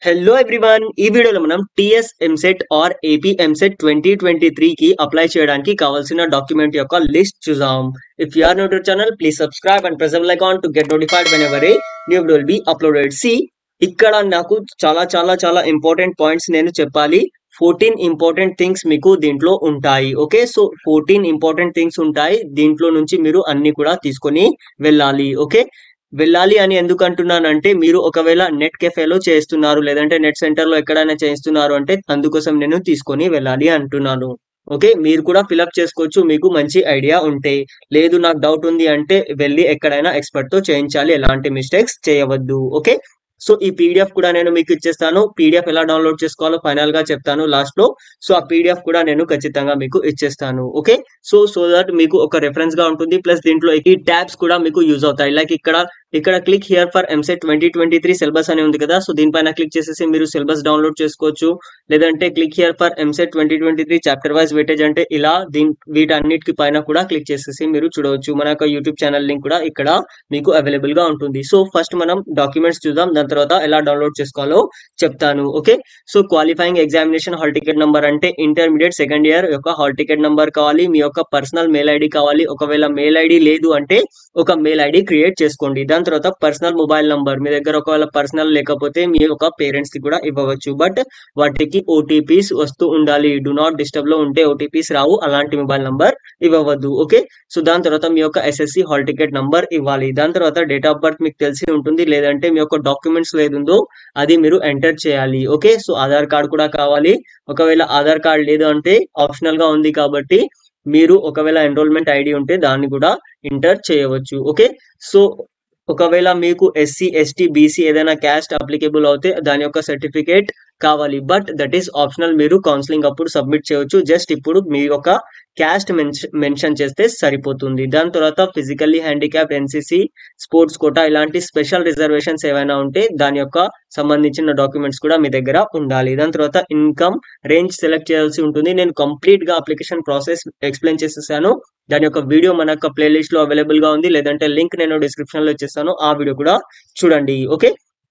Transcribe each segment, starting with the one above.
hello everyone ఈ వీడియోలో మనం TS EAMCET or AP EAMCET twenty twenty three కి అప్లై చేయడానికి కావాల్సిన డాక్యుమెంట్ యొక్క లిస్ట్ చూద్దాం if you are new to channel please subscribe and press like on to get notified whenever a new video will be uploaded see ఇక్కడ నాకు చాలా చాలా చాలా ఇంపార్టెంట్ పాయింట్స్ నేను చెప్పాలి ఫోర్టీన్ ఇంపార్టెంట్ థింగ్స్ మీకు దీంట్లో ఉంటాయి okay so fourteen important things ఉంటాయి దీంట్లో నుంచి మీరు అన్ని కూడా తీసుకొని వెళ్ళాలి ఓకే వెళ్ళాలి అని ఎందుకు అంటున్నానంటే మీరు ఒకవేళ నెట్ కెఫేలో చేస్తున్నారు లేదంటే నెట్ సెంటర్ లో ఎక్కడైనా చేస్తున్నారు అంటే అందుకోసం నేను తీసుకొని వెళ్ళాలి అంటున్నాను ఓకే మీరు కూడా ఫిలప్ చేసుకోవచ్చు మీకు మంచి ఐడియా ఉంటే లేదు నాకు డౌట్ ఉంది అంటే వెళ్ళి ఎక్కడైనా ఎక్స్పర్ట్ తో చేయించాలి ఎలాంటి మిస్టేక్స్ చేయవద్దు ఓకే సో ఈ పీడిఎఫ్ కూడా నేను మీకు ఇచ్చేస్తాను పీడిఎఫ్ ఎలా డౌన్లోడ్ చేసుకోవాలో ఫైనల్ గా చెప్తాను లాస్ట్ లో సో ఆ పీడిఎఫ్ కూడా నేను ఖచ్చితంగా మీకు ఇచ్చేస్తాను ఓకే సో సో దట్ మీకు ఒక రెఫరెన్స్ గా ఉంటుంది ప్లస్ దీంట్లో ఈ ట్యాబ్స్ కూడా మీకు యూజ్ అవుతాయి లైక్ ఇక్కడ ఇక్కడ click here for EAMCET twenty twenty three syllabus అని ఉంది కదా సో దీనిపైన క్లిక్ చేసేసి మీరు సిలబస్ డౌన్లోడ్ చేసుకోవచ్చు లేదంటే click here for EAMCET twenty twenty three chapter wise weightage అంటే ఇలా దీని వీటన్నిటికి పైన కూడా క్లిక్ చేసేసి మీరు చూడవచ్చు మన యొక్క యూట్యూబ్ ఛానల్ లింక్ కూడా ఇక్కడ మీకు అవైలబుల్ గా ఉంటుంది సో ఫస్ట్ మనం డాక్యుమెంట్స్ చూద్దాం దాని తర్వాత ఎలా డౌన్లోడ్ చేసుకోవాలో చెప్తాను okay so qualifying examination hall ticket number అంటే ఇంటర్మీడియట్ సెకండ్ ఇయర్ యొక్క హాల్ టికెట్ నంబర్ కావాలి మీ యొక్క పర్సనల్ మెయిల్ ఐడి కావాలి ఒకవేళ మెయిల్ ఐడి లేదు అంటే ఒక మెయిల్ ఐడి క్రియేట్ చేసుకోండి దాని తర్వాత పర్సనల్ మొబైల్ నంబర్ మీ దగ్గర ఒకవేళ పర్సనల్ లేకపోతే మీ యొక్క పేరెంట్స్ కి కూడా ఇవ్వవచ్చు బట్ వాటికి ఓటీపీస్ వస్తూ ఉండాలి డు నాట్ డిస్టర్బ్ లో ఉంటే ఓటీపీస్ రావు అలాంటి మొబైల్ నంబర్ ఇవ్వవద్దు ఓకే సో దాని తర్వాత మీ యొక్క ఎస్ఎస్సి హాల్ టికెట్ నంబర్ ఇవ్వాలి దాని తర్వాత డేట్ ఆఫ్ బర్త్ మీకు తెలిసి ఉంటుంది లేదంటే మీ యొక్క డాక్యుమెంట్స్ లేదుందో అది మీరు ఎంటర్ చేయాలి ఓకే సో ఆధార్ కార్డ్ కూడా కావాలి ఒకవేళ ఆధార్ కార్డ్ లేదు అంటే ఆప్షనల్ గా ఉంది కాబట్టి మీరు ఒకవేళ ఎన్రోల్మెంట్ ఐడి ఉంటే దాన్ని కూడా ఎంటర్ చేయవచ్చు ఓకే సో ఒకవేళ మీకు ఎస్సీ ఎస్టీ బీసీ ఏదైనా క్యాస్ట్ అప్లికేబుల్ అవుతే దాని యొక్క సర్టిఫికేట్ కావాలి బట్ దట్ ఈస్ ఆప్షనల్ మీరు కౌన్సిలింగ్ అప్పుడు సబ్మిట్ చేయవచ్చు జస్ట్ ఇప్పుడు మీ యొక్క క్యాస్ట్ మెన్షన్ చేస్తే సరిపోతుంది దాని తర్వాత physically handicap NCC sports quota ఇలాంటి స్పెషల్ రిజర్వేషన్స్ ఏవైనా ఉంటే దాని యొక్క సంబంధించిన డాక్యుమెంట్స్ కూడా మీ దగ్గర ఉండాలి దాని తర్వాత ఇన్కమ్ రేంజ్ సెలెక్ట్ చేయాల్సి ఉంటుంది నేను కంప్లీట్ గా అప్లికేషన్ ప్రాసెస్ ఎక్స్ప్లెయిన్ చేసేసాను దాని యొక్క వీడియో మన యొక్క ప్లేలిస్ట్ లో అవైలబుల్ గా ఉంది లేదంటే లింక్ నేను డిస్క్రిప్షన్ లో ఇచ్చేస్తాను ఆ వీడియో కూడా చూడండి ఓకే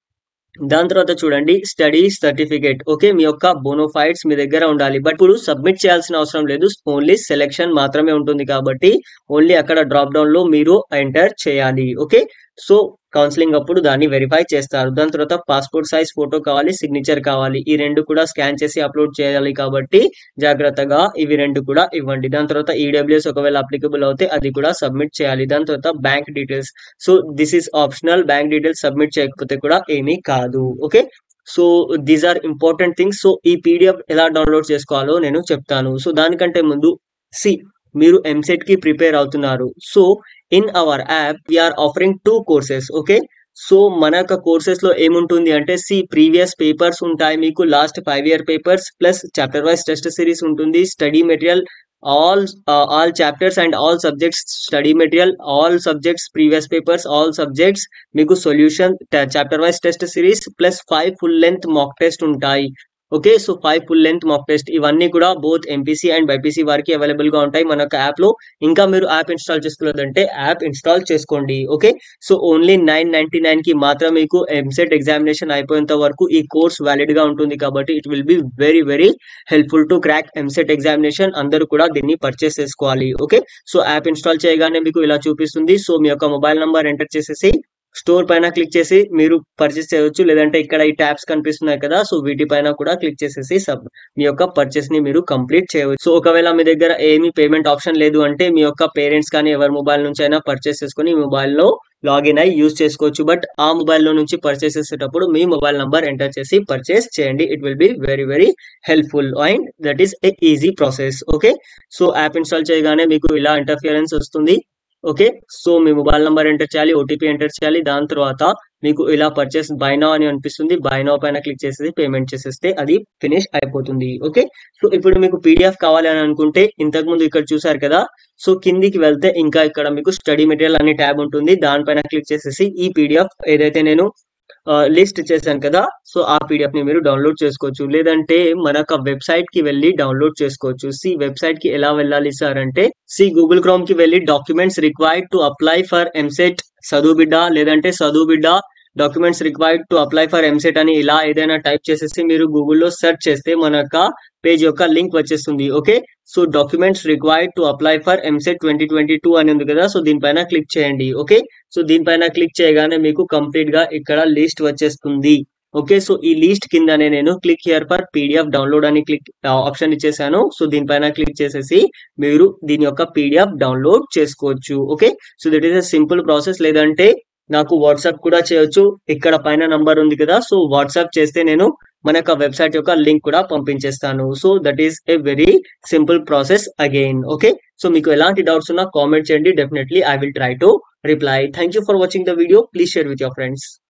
దాని తర్వాత చూడండి స్టడీ సర్టిఫికేట్ ఓకే మీ యొక్క బోనోఫైడ్స్ మీ దగ్గర ఉండాలి బట్ ఇప్పుడు సబ్మిట్ చేయాల్సిన అవసరం లేదు ఓన్లీ సెలెక్షన్ మాత్రమే ఉంటుంది కాబట్టి ఓన్లీ అక్కడ డ్రాప్ డౌన్ లో మీరు ఎంటర్ చేయాలి ఓకే సో కౌన్సిలింగ్ అప్పుడు దాన్ని వెరిఫై చేస్తారు దాని తర్వాత పాస్పోర్ట్ సైజ్ ఫోటో కావాలి సిగ్నేచర్ కావాలి ఈ రెండు కూడా స్కాన్ చేసి అప్లోడ్ చేయాలి కాబట్టి జాగ్రత్తగా ఇవి రెండు కూడా ఇవ్వండి దాని తర్వాత ఈడబ్ల్యూఎస్ ఒకవేళ అప్లికబుల్ అవుతే అది కూడా సబ్మిట్ చేయాలి దాని తర్వాత bank details so this is optional bank details submit చేయకపోతే కూడా ఏమీ కాదు okay so these are important things so ఈ పీడిఎఫ్ ఎలా డౌన్లోడ్ చేసుకోవాలో నేను చెప్తాను సో దానికంటే ముందు సి మీరు ఎంసెట్ కి ప్రిపేర్ అవుతున్నారు so in our app we're offering two courses okay so మన యొక్క కోర్సెస్ లో ఏముంటుంది అంటే సి ప్రీవియస్ పేపర్స్ ఉంటాయి మీకు last five year papers plus chapter wise test series ఉంటుంది study material all all chapters and all subjects study material all subjects previous papers all subjects మీకు solution chapter wise test series plus five full length mock test ఉంటాయి okay so five full length mock test ఇవన్నీ కూడా both MPC and BiPC వారికి available గా ఉంటాయి మన యొక్క app లో ఇంకా మీరు యాప్ ఇన్స్టాల్ చేసుకోలేదంటే యాప్ ఇన్స్టాల్ చేసుకోండి okay so only nine ninety nine కి మాత్రం మీకు ఎంసెట్ ఎగ్జామినేషన్ అయిపోయేంత వరకు ఈ కోర్స్ వ్యాలిడ్ గా ఉంటుంది కాబట్టి it will be very very helpful to crack EAMCET examination అందరూ కూడా దీన్ని పర్చేస్ చేసుకోవాలి ఓకే సో యాప్ ఇన్స్టాల్ చేయగానే మీకు ఇలా చూపిస్తుంది సో మీ యొక్క మొబైల్ నంబర్ ఎంటర్ చేసేసి స్టోర్ పైన క్లిక్ చేసి మీరు పర్చేస్ చేయవచ్చు లేదంటే ఇక్కడ ఈ ట్యాబ్స్ కనిపిస్తున్నాయి కదా సో వీటి పైన కూడా క్లిక్ చేసేసి సబ్ మీ యొక్క పర్చేస్ ని మీరు కంప్లీట్ చేయవచ్చు సో ఒకవేళ మీ దగ్గర ఏమీ పేమెంట్ ఆప్షన్ లేదు అంటే మీ యొక్క పేరెంట్స్ కానీ ఎవరి మొబైల్ నుంచి అయినా పర్చేస్ చేసుకుని మొబైల్ లో లాగిన్ అయి యూజ్ చేసుకోవచ్చు బట్ ఆ మొబైల్ లో నుంచి పర్చేస్ చేసేటప్పుడు మీ మొబైల్ నంబర్ ఎంటర్ చేసి పర్చేస్ చేయండి it will be very very helpful and that is a easy process okay so app install చేయగానే మీకు ఇలా ఇంటర్ఫియరెన్స్ వస్తుంది ఓకే సో మీ మొబైల్ నంబర్ ఎంటర్ చేయాలి ఓటీపీ ఎంటర్ చేయాలి దాని తర్వాత మీకు ఇలా పర్చేస్ బైనో అని అనిపిస్తుంది బైనో పైన క్లిక్ చేసేసి పేమెంట్ చేసేస్తే అది ఫినిష్ అయిపోతుంది ఓకే సో ఇప్పుడు మీకు పీడిఎఫ్ కావాలి అని అనుకుంటే ఇంతకు ముందు ఇక్కడ చూసారు కదా సో కిందికి వెళ్తే ఇంకా ఇక్కడ మీకు స్టడీ మెటీరియల్ అనే ట్యాబ్ ఉంటుంది దానిపైన క్లిక్ చేసేసి ఈ పీడిఎఫ్ ఏదైతే నేను లిస్ట్ చేశాను కదా సో ఆ పీడిఎఫ్ ని మీరు డౌన్లోడ్ చేసుకోవచ్చు లేదంటే మన యొక్క వెబ్సైట్ కి వెళ్ళి డౌన్లోడ్ చేసుకోవచ్చు సి వెబ్సైట్ కి ఎలా వెళ్ళాలి సార్ అంటే సి గూగుల్ క్రోమ్ కి వెళ్ళి documents required to apply for EAMCET చదువు బిడ్డ లేదంటే చదువు బిడ్డ documents required to apply for EAMCET అని ఇలా ఏదైనా టైప్ చేసేసి మీరు గూగుల్లో సెర్చ్ చేస్తే మన యొక్క పేజ్ యొక్క లింక్ వచ్చేస్తుంది okay so documents required to apply for EAMCET twenty twenty two అని ఉంది కదా సో దీనిపైన క్లిక్ చేయండి ఓకే సో దీనిపైన క్లిక్ చేయగానే మీకు కంప్లీట్ గా ఇక్కడ లిస్ట్ వచ్చేస్తుంది ఓకే సో ఈ లిస్ట్ కిందనే నేను click here for PDF download అని క్లిక్ ఆప్షన్ ఇచ్చేసాను సో దీనిపైన క్లిక్ చేసేసి మీరు దీని యొక్క పీడిఎఫ్ డౌన్లోడ్ చేసుకోవచ్చు okay so that is a simple process లేదంటే నాకు వాట్సాప్ కూడా చేయొచ్చు ఇక్కడ పైన నంబర్ ఉంది కదా సో వాట్సాప్ చేస్తే నేను మన యొక్క వెబ్సైట్ యొక్క లింక్ కూడా పంపించేస్తాను so that is a very simple process again okay so మీకు ఎలాంటి డౌట్స్ ఉన్నా కామెంట్ చేయండి definitely I will try to reply thank you for watching the video please share with your friends